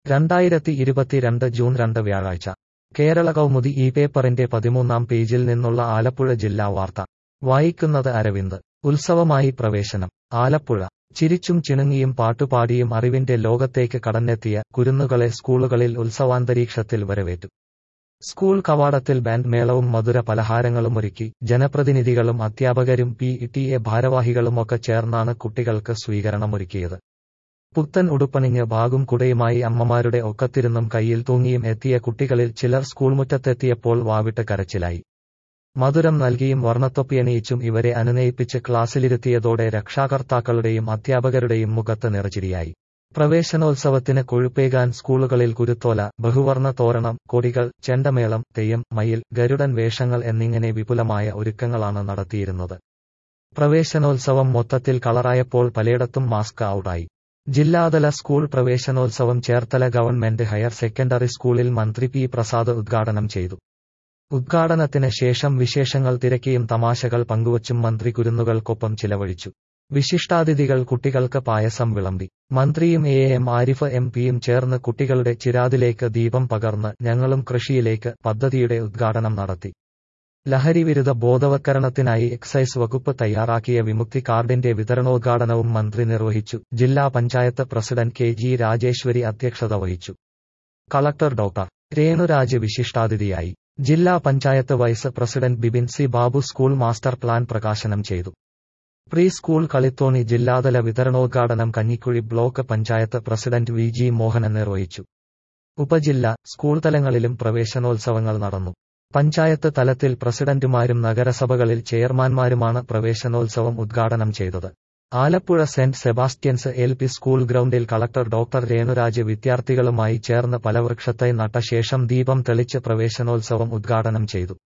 രണ്ടായിരത്തി ഇരുപത്തിരണ്ട് ജൂൺ രണ്ട് വ്യാഴാഴ്ച കേരള കൗമുദി ഈ പേപ്പറിന്റെ പതിമൂന്നാം പേജിൽ നിന്നുള്ള ആലപ്പുഴ ജില്ലാ വാർത്ത വായിക്കുന്നത് അരവിന്ദ് ഉത്സവമായി പ്രവേശനം ആലപ്പുഴ ചിരിച്ചും ചിണുങ്ങിയും പാട്ടുപാടിയും അറിവിന്റെ ലോകത്തേക്ക് കടന്നെത്തിയ കുരുന്നുകളെ സ്കൂളുകളിൽ ഉത്സവാന്തരീക്ഷത്തിൽ വരവേറ്റു സ്കൂൾ കവാടത്തിൽ ബാൻഡ് മേളവും മധുര പലഹാരങ്ങളുമൊരുക്കി ജനപ്രതിനിധികളും അധ്യാപകരും പി ടി എ ഭാരവാഹികളുമൊക്കെ ചേർന്നാണ് കുട്ടികൾക്ക് സ്വീകരണമൊരുക്കിയത് പുത്തൻ ഉടുപ്പണിഞ്ഞ് ബാഗും കുടയുമായി അമ്മമാരുടെ ഒക്കത്തിരുന്നും കയ്യിൽ തൂങ്ങിയും എത്തിയ കുട്ടികളിൽ ചിലർ സ്കൂൾമുറ്റത്തെത്തിയപ്പോൾ വാവിട്ട് കരച്ചിലായി മധുരം നൽകിയും വർണ്ണത്തൊപ്പിയണിയിച്ചും ഇവരെ അനുനയിപ്പിച്ച് ക്ലാസ്സിലിരുത്തിയതോടെ രക്ഷാകർത്താക്കളുടെയും അധ്യാപകരുടെയും മുഖത്ത് നിറച്ചിരിയായി പ്രവേശനോത്സവത്തിന് കൊഴുപ്പേകാൻ സ്കൂളുകളിൽ കുരുത്തോല ബഹുവർണ്ണ തോരണം കൊടികൾ ചെണ്ടമേളം തെയ്യം മയിൽ ഗരുഡൻ വേഷങ്ങൾ എന്നിങ്ങനെ വിപുലമായ ഒരുക്കങ്ങളാണ് നടത്തിയിരുന്നത് പ്രവേശനോത്സവം മൊത്തത്തിൽ കളറായപ്പോൾ പലയിടത്തും മാസ്ക് ഔട്ടായി ജില്ലാതല സ്കൂൾ പ്രവേശനോത്സവം ചേർത്തല ഗവൺമെന്റ് ഹയർ സെക്കൻഡറി സ്കൂളിൽ മന്ത്രി പി പ്രസാദ് ഉദ്ഘാടനം ചെയ്തു ഉദ്ഘാടനത്തിന് ശേഷം വിശേഷങ്ങൾ തിരക്കിയും തമാശകൾ പങ്കുവച്ചും മന്ത്രി കുരുന്നുകൾക്കൊപ്പം ചിലവഴിച്ചു വിശിഷ്ടാതിഥികൾ കുട്ടികൾക്ക് പായസം വിളമ്പി മന്ത്രിയും എ എം ആരിഫ് എം പിയും ചേർന്ന് കുട്ടികളുടെ ചിരാതിലേക്ക് ദീപം പകർന്ന് ഞങ്ങളും കൃഷിയിലേക്ക് പദ്ധതിയുടെ ഉദ്ഘാടനം നടത്തി ലഹരിവിരുദ്ധ ബോധവൽക്കരണത്തിനായി എക്സൈസ് വകുപ്പ് തയ്യാറാക്കിയ വിമുക്തി കാർഡിന്റെ വിതരണോദ്ഘാടനവും മന്ത്രി നിർവഹിച്ചു ജില്ലാ panchayat president K G Rajeshwari അധ്യക്ഷത വഹിച്ചു കളക്ടർ ഡോക്ടർ രേണുരാജ് വിശിഷ്ടാതിഥിയായി ജില്ലാ panchayat vice president Bibin C Babu school master plan പ്രകാശനം ചെയ്തു പ്രീ സ്കൂൾ കളിത്തോണി ജില്ലാതല വിതരണോദ്ഘാടനം Kanjikuzhi block panchayat president V G Mohanan നിർവഹിച്ചു ഉപജില്ല സ്കൂൾ തലങ്ങളിലും പ്രവേശനോത്സവങ്ങൾ നടന്നു പഞ്ചായത്ത് തലത്തിൽ പ്രസിഡന്റുമാരും നഗരസഭകളിൽ ചെയർമാൻമാരുമാണ് പ്രവേശനോത്സവം ഉദ്ഘാടനം ചെയ്തത് Alappuzha Saint Sebastian's L P school ഗ്രൗണ്ടിൽ കളക്ടർ ഡോക്ടർ രേണുരാജ് വിദ്യാർത്ഥികളുമായി ചേർന്ന് പലവൃക്ഷത്തൈ നട്ട ശേഷം ദീപം തെളിച്ച് പ്രവേശനോത്സവം ഉദ്ഘാടനം ചെയ്തു